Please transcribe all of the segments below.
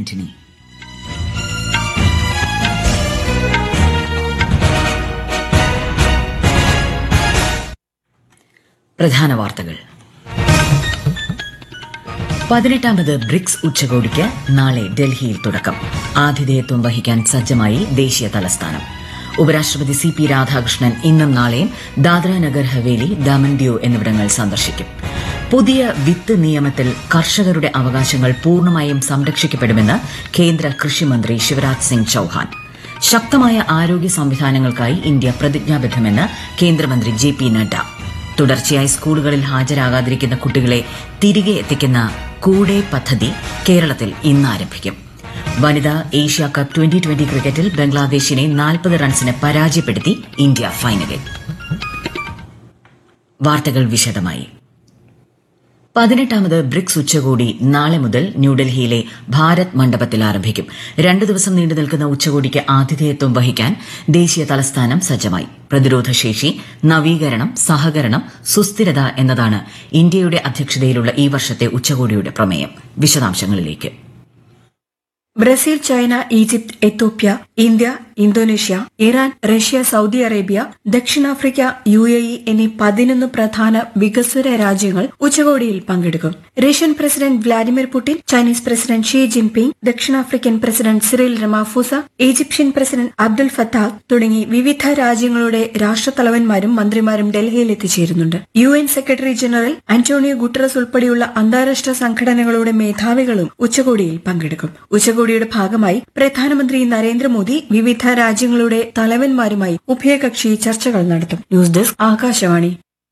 മിനിറ്റിനെ പ്രധാന വാർത്തകൾ പതിനെട്ടാമത് ബ്രിക്സ് ഉച്ചകോടിക്ക് നാളെ ഡൽഹിയിൽ തുടക്കം ആതിഥേയത്വം വഹിക്കാൻ സജ്ജമായി ദേശീയ തലസ്ഥാനം ഉപരാഷ്ട്രപതി സി പി രാധാകൃഷ്ണൻ ഇന്നും നാളെയും ദാദ്ര നഗർ ഹവേലി ദമൻ ദിയു എന്നിവിടങ്ങൾ സന്ദർശിക്കും പുതിയ വിത്ത് നിയമത്തിൽ കർഷകരുടെ അവകാശങ്ങൾ പൂർണ്ണമായും സംരക്ഷിക്കപ്പെടുമെന്ന് കേന്ദ്ര കൃഷിമന്ത്രി ശിവരാജ് സിംഗ് ചൌഹാൻ ശക്തമായ ആരോഗ്യ സംവിധാനങ്ങൾക്കായി ഇന്ത്യ പ്രതിജ്ഞാബദ്ധമെന്ന് കേന്ദ്രമന്ത്രി ജെ പി നഡ്ഡ തുടർച്ചയായി സ്കൂളുകളിൽ ഹാജരാകാതിരിക്കുന്ന കുട്ടികളെ തിരികെ എത്തിക്കുന്ന കൂടെ പദ്ധതി കേരളത്തിൽ ഇന്ന് ആരംഭിക്കും വനിതാ ഏഷ്യ കപ്പ് ട്വന്റി ട്വന്റി ക്രിക്കറ്റിൽ ബംഗ്ലാദേശിനെ നാൽപ്പത് റൺസിന് പരാജയപ്പെടുത്തി ഇന്ത്യ ഫൈനലിൽ വാർത്തകൾ വിശദമായി പതിനെട്ടാമത് ബ്രിക്സ് ഉച്ചകോടി നാളെ മുതൽ ന്യൂഡൽഹിയിലെ ഭാരത് മണ്ഡപത്തിൽ ആരംഭിക്കും രണ്ടു ദിവസം നീണ്ടു നിൽക്കുന്ന ഉച്ചകോടിക്ക് ആതിഥേയത്വം വഹിക്കാൻ ദേശീയ തലസ്ഥാനം സജ്ജമായി പ്രതിരോധശേഷി നവീകരണം സഹകരണം സുസ്ഥിരത എന്നതാണ് ഇന്ത്യയുടെ അധ്യക്ഷതയിലുള്ള ഈ വർഷത്തെ ഉച്ചകോടിയുടെ പ്രമേയം വിശദാംശങ്ങളിലേക്ക് Brazil China Egypt Ethiopia India Indonesia Iran Russia Saudi Arabia ദക്ഷിണാഫ്രിക്ക യു എ ഇ എന്നീ പതിനൊന്ന് പ്രധാന വികസ്വര രാജ്യങ്ങൾ ഉച്ചകോടിയിൽ പങ്കെടുക്കും Russian president Vladimir Putin Chinese president Xi Jinping ദക്ഷിണാഫ്രിക്കൻ president Cyril Ramaphosa Egyptian president Abdel Fattah തുടങ്ങി വിവിധ രാജ്യങ്ങളുടെ രാഷ്ട്രത്തലവന്മാരും മന്ത്രിമാരും ഡൽഹിയിൽ എത്തിച്ചേരുന്നുണ്ട് U N secretary general Antonio Guterres ഉൾപ്പെടെയുള്ള അന്താരാഷ്ട്ര സംഘടനകളുടെ മേധാവികളും ഉച്ചകോടിയിൽ പങ്കെടുക്കും ഉച്ചകോടിയുടെ ഭാഗമായി പ്രധാനമന്ത്രി നരേന്ദ്രമോദി വിവിധ രാജ്യങ്ങളുടെ തലവന്മാരുമായി ഉഭയകക്ഷി ചർച്ചകൾ നടത്തും ന്യൂസ് ഡെസ്ക് ആകാശവാണി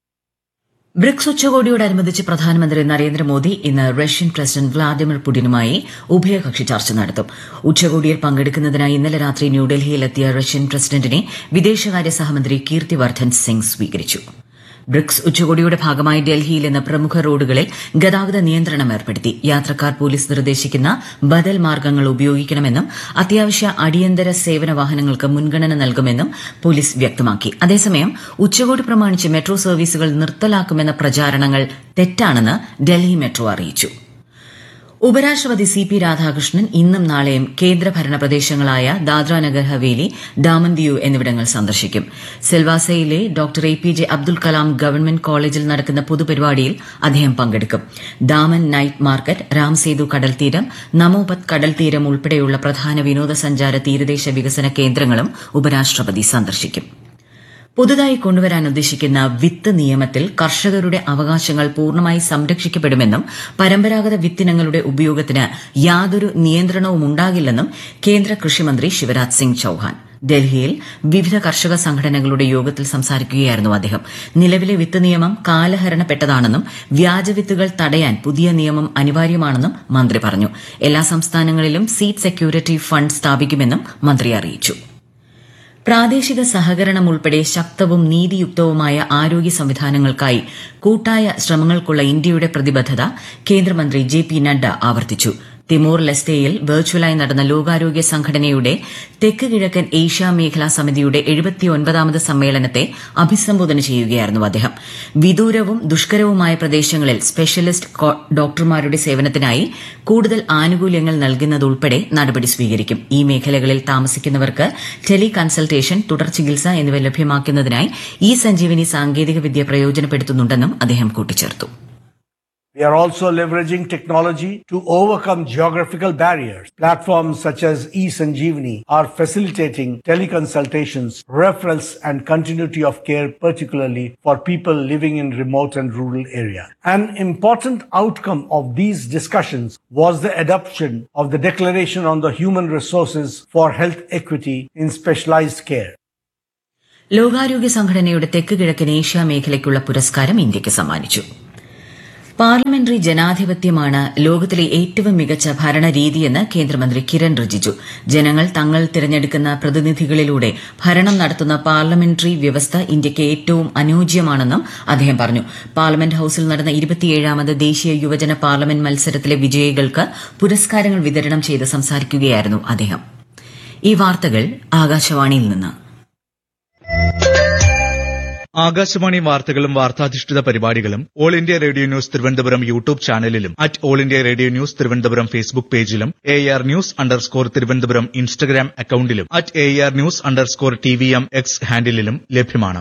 ബ്രിക്സ് ഉച്ചകോടിയോടനുബന്ധിച്ച് പ്രധാനമന്ത്രി നരേന്ദ്രമോദി ഇന്ന് റഷ്യൻ പ്രസിഡന്റ് വ്ളാദിമിർ പുടിനുമായി ഉഭയകക്ഷി ചർച്ച നടത്തും ഉച്ചകോടിയിൽ പങ്കെടുക്കുന്നതിനായി ഇന്നലെ രാത്രി ന്യൂഡൽഹിയിലെത്തിയ റഷ്യൻ പ്രസിഡന്റിനെ വിദേശകാര്യ സഹമന്ത്രി കീർത്തിവർദ്ധൻ സിംഗ് സ്വീകരിച്ചു ബ്രിക്സ് ഉച്ചകോടിയുടെ ഭാഗമായി ഡൽഹിയിൽ ഇന്ന് പ്രമുഖ റോഡുകളിൽ ഗതാഗത നിയന്ത്രണം ഏർപ്പെടുത്തി യാത്രക്കാർ പോലീസ് നിർദ്ദേശിക്കുന്ന ബദൽ മാർഗ്ഗങ്ങൾ ഉപയോഗിക്കണമെന്നും അത്യാവശ്യ അടിയന്തര സേവന വാഹനങ്ങൾക്ക് മുൻഗണന നൽകുമെന്നും പോലീസ് വ്യക്തമാക്കി അതേസമയം ഉച്ചകോടി പ്രമാണിച്ച് മെട്രോ സർവീസുകൾ നിർത്തലാക്കുമെന്ന പ്രചാരണങ്ങൾ തെറ്റാണെന്ന് ഡൽഹി മെട്രോ അറിയിച്ചു ഉപരാഷ്ട്രപതി സി പി രാധാകൃഷ്ണൻ ഇന്നും നാളെയും കേന്ദ്രഭരണ പ്രദേശങ്ങളായ ദാദ്ര ഹവേലി ദാമൻ ദിയു എന്നിവിടങ്ങൾ സന്ദർശിക്കും സിൽവാസയിലെ doctor A P J Abdul Kalam government കോളേജിൽ നടക്കുന്ന പൊതുപരിപാടിയിൽ അദ്ദേഹം പങ്കെടുക്കും ദാമൻ നൈറ്റ് മാർക്കറ്റ് രാംസേതു കടൽത്തീരം നമോപത് കടൽത്തീരം ഉൾപ്പെടെയുള്ള പ്രധാന വിനോദസഞ്ചാര തീരദേശ വികസന കേന്ദ്രങ്ങളും ഉപരാഷ്ട്രപതി സന്ദർശിക്കും പുതുതായി കൊണ്ടുവരാൻ ഉദ്ദേശിക്കുന്ന വിത്ത് നിയമത്തിൽ കർഷകരുടെ അവകാശങ്ങൾ പൂർണ്ണമായി സംരക്ഷിക്കപ്പെടുമെന്നും പരമ്പരാഗത വിത്തിനങ്ങളുടെ ഉപയോഗത്തിന് യാതൊരു നിയന്ത്രണവും ഉണ്ടാകില്ലെന്നും കേന്ദ്ര കൃഷിമന്ത്രി ശിവരാജ് സിംഗ് ചൌഹാൻ ഡൽഹിയിൽ വിവിധ കർഷക സംഘടനകളുടെ യോഗത്തിൽ സംസാരിക്കുകയായിരുന്നു അദ്ദേഹം നിലവിലെ വിത്ത് നിയമം കാലഹരണപ്പെട്ടതാണെന്നും വ്യാജവിത്തുകൾ തടയാൻ പുതിയ നിയമം അനിവാര്യമാണെന്നും മന്ത്രി പറഞ്ഞു എല്ലാ സംസ്ഥാനങ്ങളിലും സീഡ് സെക്യൂരിറ്റി ഫണ്ട് സ്ഥാപിക്കുമെന്നും മന്ത്രി അറിയിച്ചു പ്രാദേശിക സഹകരണം ഉൾപ്പെടെ ശക്തവും നീതിയുക്തവുമായ ആരോഗ്യ സംവിധാനങ്ങൾക്കായി കൂട്ടായ ശ്രമങ്ങൾക്കുള്ള ഇന്ത്യയുടെ പ്രതിബദ്ധത കേന്ദ്രമന്ത്രി ജെ പി നഡ്ഡ ആവർത്തിച്ചു തിമോർ ലെസ്തയിൽ വെർച്വലായി നടന്ന ലോകാരോഗ്യ സംഘടനയുടെ തെക്ക് കിഴക്കൻ ഏഷ്യ മേഖലാ സമിതിയുടെ എഴുപത്തിയൊൻപതാമത് സമ്മേളനത്തെ അഭിസംബോധന ചെയ്യുകയായിരുന്നു അദ്ദേഹം വിദൂരവും ദുഷ്കരവുമായ പ്രദേശങ്ങളിൽ സ്പെഷ്യലിസ്റ്റ് ഡോക്ടർമാരുടെ സേവനത്തിനായി കൂടുതൽ ആനുകൂല്യങ്ങൾ നൽകുന്നതുൾപ്പെടെ നടപടി സ്വീകരിക്കും ഈ മേഖലകളിൽ താമസിക്കുന്നവർക്ക് ടെലി കൺസൾട്ടേഷൻ തുടർ ചികിത്സ എന്നിവ ലഭ്യമാക്കുന്നതിനായി ഈ സഞ്ജീവനി സാങ്കേതികവിദ്യ പ്രയോജനപ്പെടുത്തുന്നുണ്ടെന്നും അദ്ദേഹം കൂട്ടിച്ചേർത്തു We are also leveraging technology to overcome geographical barriers. Platforms such as eSanjeevani are facilitating teleconsultations, referrals, and continuity of care, particularly for people living in remote and rural areas. An important outcome of these discussions was the adoption of the Declaration on the Human Resources for Health Equity in Specialized Care. ലോകാരോഗ്യ സംഘടനയുടെ തെക്ക് കിഴക്കൻ Asia മേഖലയ്ക്കുള്ള പുരസ്കാരം ഇന്ത്യയ്ക്ക് സമ്മാനിച്ചു parliamentary ജനാധിപത്യമാണ് ലോകത്തിലെ ഏറ്റവും മികച്ച ഭരണരീതിയെന്ന് കേന്ദ്രമന്ത്രി കിരൺ റിജിജു ജനങ്ങൾ തങ്ങൾ തിരഞ്ഞെടുക്കുന്ന പ്രതിനിധികളിലൂടെ ഭരണം നടത്തുന്ന പാർലമെന്ററി വ്യവസ്ഥ ഇന്ത്യയ്ക്ക് ഏറ്റവും അനുയോജ്യമാണെന്നും അദ്ദേഹം പറഞ്ഞു പാർലമെന്റ് ഹൌസിൽ നടന്ന ഇരുപത്തിയേഴാമത് ദേശീയ യുവജന പാർലമെന്റ് മത്സരത്തിലെ വിജയികൾക്ക് പുരസ്കാരങ്ങൾ വിതരണം ചെയ്ത് സംസാരിക്കുകയായിരുന്നു അദ്ദേഹം ഈ വാർത്തകൾ ആകാശവാണിയിൽ നിന്ന് ആകാശവാണി വാർത്തകളും വാർത്താധിഷ്ഠിത പരിപാടികളും all India radio news Thiruvananthapuram YouTube ചാനലിലും at all India radio news Thiruvananthapuram Facebook പേജിലും A R news underscore Thiruvananthapuram Instagram അക്കൌണ്ടിലും at A R news underscore T V M X ഹാൻഡിലും ലഭ്യമാണ്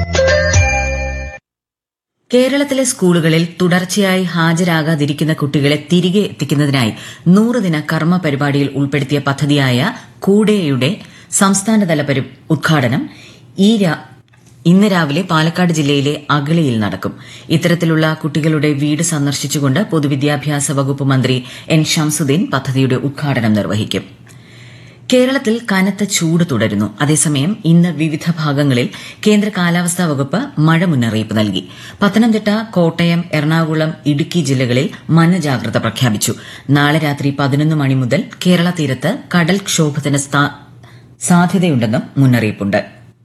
കേരളത്തിലെ സ്കൂളുകളിൽ തുടർച്ചയായി ഹാജരാകാതിരിക്കുന്ന കുട്ടികളെ തിരികെ എത്തിക്കുന്നതിനായി നൂറ് ദിന കർമ്മ പരിപാടിയിൽ ഉൾപ്പെടുത്തിയ പദ്ധതിയായ കൂടെയുടെ സംസ്ഥാനതല പരി- ഉദ്ഘാടനം ഈ രാ- ഇന്ന് രാവിലെ പാലക്കാട് ജില്ലയിലെ അഗളിയിൽ നടക്കും ഇത്തരത്തിലുള്ള കുട്ടികളുടെ വീട് സന്ദർശിച്ചുകൊണ്ട് പൊതുവിദ്യാഭ്യാസ വകുപ്പ് മന്ത്രി എൻ ഷംസുദ്ദീൻ പദ്ധതിയുടെ ഉദ്ഘാടനം നിർവഹിക്കും കേരളത്തിൽ കനത്ത ചൂട് തുടരുന്നു അതേസമയം ഇന്ന് വിവിധ ഭാഗങ്ങളിൽ കേന്ദ്ര കാലാവസ്ഥാ വകുപ്പ് മഴ മുന്നറിയിപ്പ് നൽകി പത്തനംതിട്ട കോട്ടയം എറണാകുളം ഇടുക്കി ജില്ലകളിൽ മഞ്ഞ ജാഗ്രത പ്രഖ്യാപിച്ചു നാളെ രാത്രി പതിനൊന്ന് മണി മുതൽ കേരള തീരത്ത് കടൽക്ഷോഭത്തിന് സ്ഥാ- സാധ്യതയുണ്ടെന്നും മുന്നറിയിപ്പുണ്ട്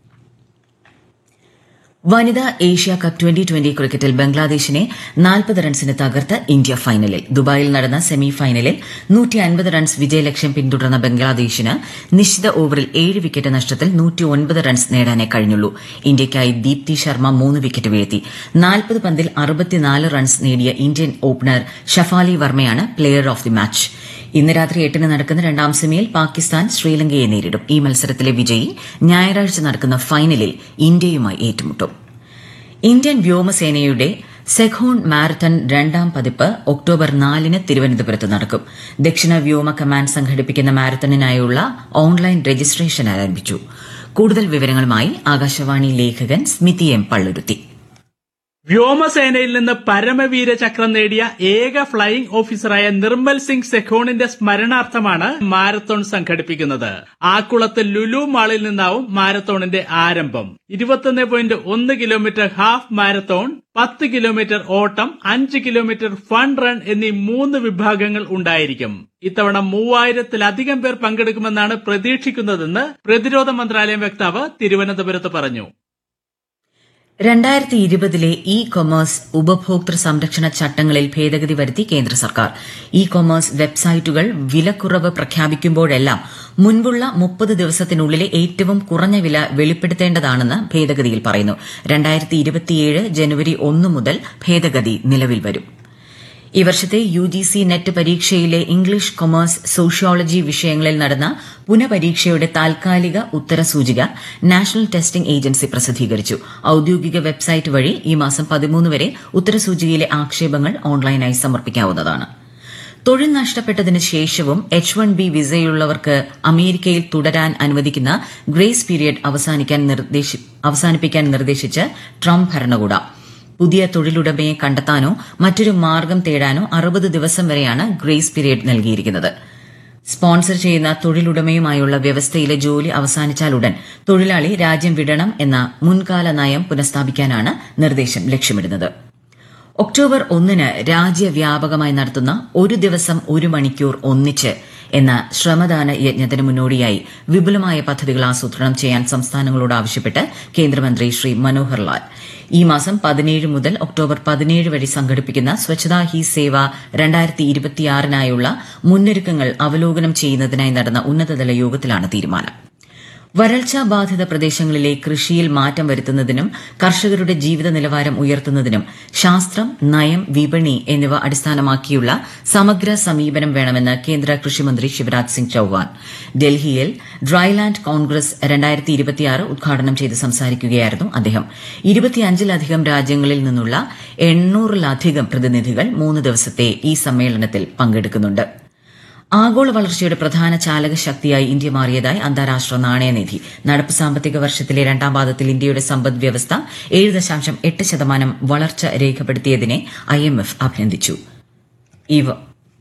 വനിതാ ഏഷ്യ കപ്പ് ട്വന്റി ട്വന്റി ക്രിക്കറ്റിൽ ബംഗ്ലാദേശിനെ നാൽപ്പത് റൺസിന് തകർത്ത് ഇന്ത്യ ഫൈനലിൽ ദുബായിൽ നടന്ന സെമി ഫൈനലിൽ നൂറ്റി അൻപത് റൺസ് വിജയലക്ഷ്യം പിന്തുടർന്ന ബംഗ്ലാദേശിന് നിശ്ചിത ഓവറിൽ ഏഴ് വിക്കറ്റ് നഷ്ടത്തിൽ നൂറ്റി ഒൻപത് റൺസ് നേടാനേ കഴിഞ്ഞുള്ളൂ ഇന്ത്യയ്ക്കായി ദീപ്തി ശർമ്മ മൂന്ന് വിക്കറ്റ് വീഴ്ത്തി നാൽപ്പത് പന്തിൽ അറുപത്തിനാല് റൺസ് നേടിയ ഇന്ത്യൻ ഓപ്പണർ ഷഫാലി വർമ്മയാണ് പ്ലെയർ ഓഫ് ദി മാച്ച് ഇന്ന് രാത്രി എട്ടിന് നടക്കുന്ന രണ്ടാം സെമിയിൽ പാകിസ്ഥാൻ ശ്രീലങ്കയെ നേരിടും ഈ മത്സരത്തിലെ വിജയി ഞായറാഴ്ച നടക്കുന്ന ഫൈനലിൽ ഇന്ത്യയുമായി ഏറ്റുമുട്ടും ഇന്ത്യൻ വ്യോമസേനയുടെ സെഖോൺ മാരത്തൺ രണ്ടാം പതിപ്പ് ഒക്ടോബർ നാലിന് തിരുവനന്തപുരത്ത് നടക്കും ദക്ഷിണ വ്യോമ കമാൻഡ് സംഘടിപ്പിക്കുന്ന മാരത്തണിനായുള്ള ഓൺലൈൻ രജിസ്ട്രേഷൻ ആരംഭിച്ചു കൂടുതൽ വിവരങ്ങളുമായി ആകാശവാണി ലേഖകൻ സ്മിതി എം പള്ളുരുത്തി വ്യോമസേനയിൽ നിന്ന് പരമവീര ചക്രം നേടിയ ഏക ഫ്ലൈയിംഗ് ഓഫീസറായ നിർമ്മൽ സിംഗ് സെഖോണിന്റെ സ്മരണാർത്ഥമാണ് മാരത്തോൺ സംഘടിപ്പിക്കുന്നത് ആക്കുളത്ത് ലുലു മാളിൽ നിന്നാവും മാരത്തോണിന്റെ ആരംഭം ഇരുപത്തൊന്ന് പോയിന്റ് ഒന്ന് കിലോമീറ്റർ ഹാഫ് മാരത്തോൺ പത്ത് കിലോമീറ്റർ ഓട്ടം അഞ്ച് കിലോമീറ്റർ ഫൺ റൺ എന്നീ മൂന്ന് വിഭാഗങ്ങൾ ഉണ്ടായിരിക്കും ഇത്തവണ മൂവായിരത്തിലധികം പേർ പങ്കെടുക്കുമെന്നാണ് പ്രതീക്ഷിക്കുന്നതെന്ന് പ്രതിരോധ മന്ത്രാലയം വക്താവ് തിരുവനന്തപുരത്ത് പറഞ്ഞു രണ്ടായിരത്തി ഇരുപതിലെ ഇ കൊമേഴ്സ് ഉപഭോക്തൃ സംരക്ഷണ ചട്ടങ്ങളിൽ ഭേദഗതി വരുത്തി കേന്ദ്ര സർക്കാർ ഇ കൊമേഴ്സ് വെബ്സൈറ്റുകൾ വിലക്കുറവ് പ്രഖ്യാപിക്കുമ്പോഴെല്ലാം മുൻപുള്ള മുപ്പത് ദിവസത്തിനുള്ളിലെ ഏറ്റവും കുറഞ്ഞ വില വെളിപ്പെടുത്തേണ്ടതാണെന്ന് ഭേദഗതിയിൽ പറയുന്നു രണ്ടായിരത്തി ഇരുപത്തിയേഴ് ജനുവരി ഒന്ന് മുതൽ ഭേദഗതി നിലവിൽ വരും ഈ വർഷത്തെ യു ജി സി നെറ്റ് പരീക്ഷയിലെ ഇംഗ്ലീഷ് കൊമേഴ്സ് സോഷ്യോളജി വിഷയങ്ങളിൽ നടന്ന പുനഃപരീക്ഷയുടെ താൽക്കാലിക ഉത്തരസൂചിക നാഷണൽ ടെസ്റ്റിംഗ് ഏജൻസി പ്രസിദ്ധീകരിച്ചു ഔദ്യോഗിക വെബ്സൈറ്റ് വഴി ഈ മാസം പതിമൂന്ന് വരെ ഉത്തരസൂചികയിലെ ആക്ഷേപങ്ങൾ ഓൺലൈനായി സമർപ്പിക്കാവുന്നതാണ് തൊഴിൽ നഷ്ടപ്പെട്ടതിന് ശേഷവും എച്ച് വൺ ബി വിസയുള്ളവർക്ക് അമേരിക്കയിൽ തുടരാൻ അനുവദിക്കുന്ന ഗ്രേസ് പീരിയഡ് അവസാനിക്കാൻ നിർദ്ദേശി- അവസാനിപ്പിക്കാൻ നിർദ്ദേശിച്ച് ട്രംപ് ഭരണകൂടം പുതിയ തൊഴിലുടമയെ കണ്ടെത്താനോ മറ്റൊരു മാർഗം തേടാനോ അറുപത് ദിവസം വരെയാണ് ഗ്രേസ് പീരിയഡ് നൽകിയിരിക്കുന്നത് സ്പോൺസർ ചെയ്യുന്ന തൊഴിലുടമയുമായുള്ള വ്യവസ്ഥയിലെ ജോലി അവസാനിച്ചാലുടൻ തൊഴിലാളി രാജ്യം വിടണം എന്ന മുൻകാല നയം പുനഃസ്ഥാപിക്കാനാണ് നിർദ്ദേശം ലക്ഷ്യമിടുന്നത് ഒക്ടോബർ ഒന്നിന് രാജ്യവ്യാപകമായി നടത്തുന്ന ഒരു ദിവസം ഒരു മണിക്കൂർ ഒന്നിച്ച് എന്ന ശ്രമദാന യജ്ഞത്തിന് മുന്നോടിയായി വിപുലമായ പദ്ധതികൾ ആസൂത്രണം ചെയ്യാൻ സംസ്ഥാനങ്ങളോട് ആവശ്യപ്പെട്ട് കേന്ദ്രമന്ത്രി ശ്രീ മനോഹർ ലാൽ ഈ മാസം പതിനേഴ് മുതൽ ഒക്ടോബർ പതിനേഴ് വരെ സംഘടിപ്പിക്കുന്ന സ്വച്ഛതാ ഹി സേവ രണ്ടായിരത്തി ഇരുപത്തിയാറിനായുള്ള മുന്നൊരുക്കങ്ങൾ അവലോകനം ചെയ്യുന്നതിനായി നടന്ന ഉന്നതതല യോഗത്തിലാണ് തീരുമാനം വരൾച്ചാ ബാധിത പ്രദേശങ്ങളിലെ കൃഷിയിൽ മാറ്റം വരുത്തുന്നതിനും കർഷകരുടെ ജീവിത നിലവാരം ഉയർത്തുന്നതിനും ശാസ്ത്രം നയം വിപണി എന്നിവ അടിസ്ഥാനമാക്കിയുള്ള സമഗ്ര സമീപനം വേണമെന്ന് കേന്ദ്ര കൃഷിമന്ത്രി ശിവരാജ് സിംഗ് ചൌഹാൻ ഡൽഹിയിൽ ഡ്രൈലാൻഡ് കോൺഗ്രസ് രണ്ടായിരത്തി ഇരുപത്തിയാറ് ഉദ്ഘാടനം ചെയ്ത് സംസാരിക്കുകയായിരുന്നു അദ്ദേഹം ഇരുപത്തിയഞ്ചിലധികം രാജ്യങ്ങളിൽ നിന്നുള്ള എണ്ണൂറിലധികം പ്രതിനിധികൾ മൂന്ന് ദിവസത്തെ ഈ സമ്മേളനത്തിൽ പങ്കെടുക്കുന്നുണ്ട് ആഗോള വളർച്ചയുടെ പ്രധാന ചാലക ശക്തിയായി ഇന്ത്യ മാറിയതായി അന്താരാഷ്ട്ര നാണയനിധി നടപ്പ് സാമ്പത്തിക വർഷത്തിലെ രണ്ടാം പാദത്തിൽ ഇന്ത്യയുടെ സമ്പദ് വ്യവസ്ഥ ഏഴ് ദശാംശം എട്ട് ശതമാനം വളർച്ച രേഖപ്പെടുത്തിയതിനെ ഐഎംഎഫ് അഭിനന്ദിച്ചു ഇവ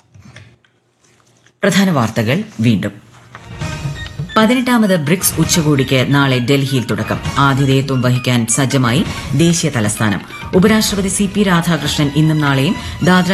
പ്രധാന വാർത്തകൾ വീണ്ടും പതിനെട്ടാമത് ബ്രിക്സ് ഉച്ചകോടിക്ക് നാളെ ഡൽഹിയിൽ തുടക്കം ആതിഥേയത്വം വഹിക്കാൻ സജ്ജമായി ദേശീയ തലസ്ഥാനം ഉപരാഷ്ട്രപതി സി പി രാധാകൃഷ്ണൻ ഇന്നും നാളെയും ദാദ്ര